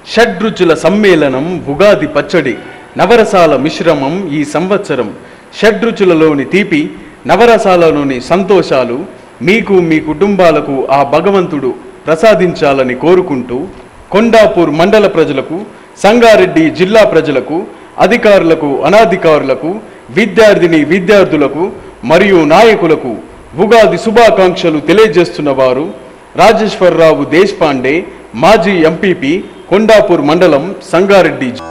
షడ్రుచుల సమ్మేళనం ఉగాది పచ్చడి నవరసాల మిశ్రమం ఈ సంవత్సరం షడ్రుచులలోని తీపి నవరసాలలోని సంతోషాలు మీకు మీ కుటుంబాలకు ఆ భగవంతుడు ప్రసాదించాలని కోరుకుంటూ కొండాపూర్ మండల ప్రజలకు సంగారెడ్డి జిల్లా ప్రజలకు అధికారులకు అనాధికారులకు విద్యార్థిని విద్యార్థులకు మరియు నాయకులకు ఉగాది శుభాకాంక్షలు తెలియజేస్తున్న వారు రాజేశ్వరరావు దేశపాండే మాజీ ఎంపీపీ కొండాపూర్ మండలం సంగారెడ్డి జి-